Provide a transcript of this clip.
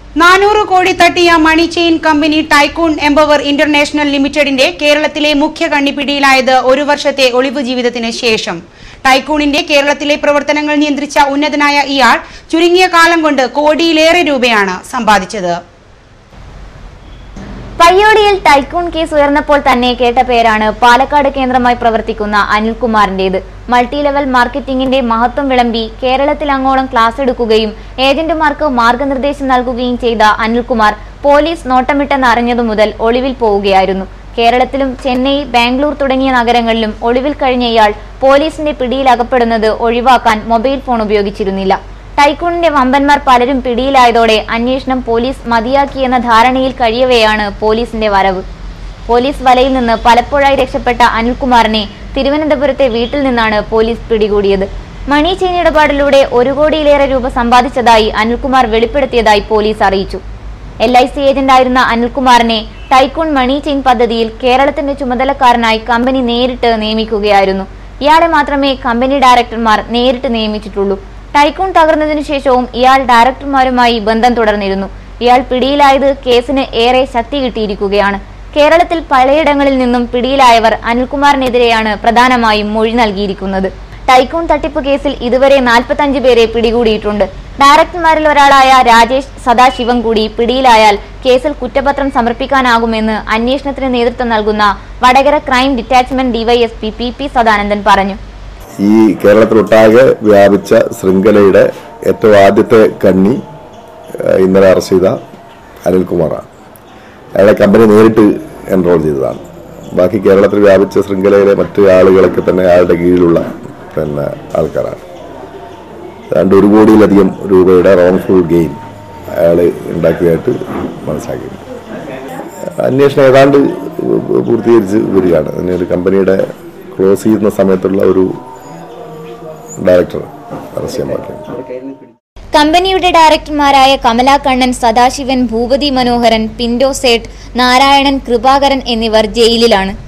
നാനൂറ് കോടി തട്ടിയ money chain company tycoon empower international ലിമിറ്റഡിന്റെ കേരളത്തിലെ മുഖ്യ കണ്ണിപ്പിടിയിലായത് ഒരു വർഷത്തെ ഒളിവ് ജീവിതത്തിന് ശേഷം ടൈക്കൂണിന്റെ കേരളത്തിലെ പ്രവർത്തനങ്ങൾ നിയന്ത്രിച്ച ഉന്നതനായ ഇയാൾ ചുരുങ്ങിയ കാലം കൊണ്ട് കോടിയിലേറെ രൂപയാണ് സമ്പാദിച്ചത് പയ്യോടിയിൽ ടൈക്കൂൺ കേസ് ഉയർന്നപ്പോൾ തന്നെ കേട്ട പേരാണ് പാലക്കാട് കേന്ദ്രമായി പ്രവർത്തിക്കുന്ന അനിൽകുമാറിന്റേത് മൾട്ടി ലെവൽ മാർക്കറ്റിംഗിന്റെ മഹത്വം വിളമ്പി കേരളത്തിൽ അങ്ങോളം ക്ലാസ് എടുക്കുകയും ഏജന്റുമാർക്ക് മാർഗനിർദ്ദേശം നൽകുകയും ചെയ്ത അനിൽകുമാർ പോലീസ് നോട്ടമിട്ടെന്ന് അറിഞ്ഞതു മുതൽ ഒളിവിൽ പോവുകയായിരുന്നു കേരളത്തിലും ചെന്നൈ ബാംഗ്ലൂർ തുടങ്ങിയ നഗരങ്ങളിലും ഒളിവിൽ കഴിഞ്ഞ ഇയാൾ പോലീസിന്റെ പിടിയിൽ അകപ്പെടുന്നത് ഒഴിവാക്കാൻ മൊബൈൽ ഫോൺ ഉപയോഗിച്ചിരുന്നില്ല ടൈക്കൂണിന്റെ വമ്പന്മാർ പലരും പിടിയിലായതോടെ അന്വേഷണം പോലീസ് മതിയാക്കിയെന്ന ധാരണയിൽ കഴിയവെയാണ് പോലീസിന്റെ വരവ് പോലീസ് വലയിൽ നിന്ന് പലപ്പോഴായി രക്ഷപ്പെട്ട അനിൽകുമാറിനെ തിരുവനന്തപുരത്തെ വീട്ടിൽ നിന്നാണ് പോലീസ് പിടികൂടിയത് മണി ചെയിൻ ഇടപാടിലൂടെ ഒരു കോടിയിലേറെ രൂപ സമ്പാദിച്ചതായി അനിൽകുമാർ വെളിപ്പെടുത്തിയതായി പോലീസ് അറിയിച്ചു എൽ ഐ സി ഏജന്റായിരുന്ന അനിൽകുമാറിനെ ടൈക്കൂൺ മണി ചെയിൻ പദ്ധതിയിൽ കേരളത്തിന്റെ ചുമതലക്കാരനായി കമ്പനി നേരിട്ട് നിയമിക്കുകയായിരുന്നു ഇയാളെ മാത്രമേ കമ്പനി ഡയറക്ടർമാർ നേരിട്ട് നിയമിച്ചിട്ടുള്ളൂ ടൈക്കൂൺ തകർന്നതിനു ശേഷവും ഇയാൾ ഡയറക്ടർമാരുമായി ബന്ധം തുടർന്നിരുന്നു ഇയാൾ പിടിയിലായത് കേസിന് ഏറെ ശക്തി കിട്ടിയിരിക്കുകയാണ് കേരളത്തിൽ പലയിടങ്ങളിൽ നിന്നും പിടിയിലായവർ അനിൽകുമാറിനെതിരെയാണ് പ്രധാനമായും മൊഴി നൽകിയിരിക്കുന്നത് ടൈക്കൂൺ തട്ടിപ്പ് കേസിൽ ഇതുവരെ നാൽപ്പത്തഞ്ച് പേരെ പിടികൂടിയിട്ടുണ്ട് ഡയറക്ടർമാരിൽ ഒരാളായ രാജേഷ് സദാശിവം കൂടി പിടിയിലായാൽ കേസിൽ കുറ്റപത്രം സമർപ്പിക്കാനാകുമെന്ന് അന്വേഷണത്തിന് നേതൃത്വം നൽകുന്ന Vadakara crime detachment DYSP P P Sadanandan പറഞ്ഞു ഈ കേരളത്തിലൊട്ടാകെ വ്യാപിച്ച ശൃംഖലയുടെ ഏറ്റവും ആദ്യത്തെ കണ്ണി ഏഹ്, ഇന്നലെ അറസ്റ്റ് ചെയ്ത അനിൽകുമാറാണ് അയാളെ കമ്പനി നേരിട്ട് എൻറോൾ ചെയ്തതാണ് ബാക്കി കേരളത്തിൽ വ്യാപിച്ച ശൃംഖലയിലെ മറ്റ് ആളുകളൊക്കെ തന്നെ അയാളുടെ കീഴിലുള്ള പിന്നെ ആൾക്കാരാണ് ഏതാണ്ട് ഒരു കോടിയിലധികം രൂപയുടെ റോങ്ഫുൾ ഗെയിൻ അയാൾ ഉണ്ടാക്കിയതായിട്ട് മനസ്സിലാക്കിയിട്ടുണ്ട് അന്വേഷണം ഏതാണ്ട് പൂർത്തീകരിച്ച് വരികയാണ് അതിന് ഒരു കമ്പനിയുടെ ക്ലോസ് ചെയ്യുന്ന സമയത്തുള്ള ഒരു ഡയറക്ടർ അറസ്റ്റ് ചെയ്യാൻ പാടില്ല കമ്പനിയുടെ ഡയറക്ടർമാരായ കമലാ കണ്ണൻ സദാശിവൻ ഭൂപതി മനോഹരൻ പിന്റോ സേഠ് നാരായണൻ കൃപാകരൻ എന്നിവർ ജയിലിലാണ്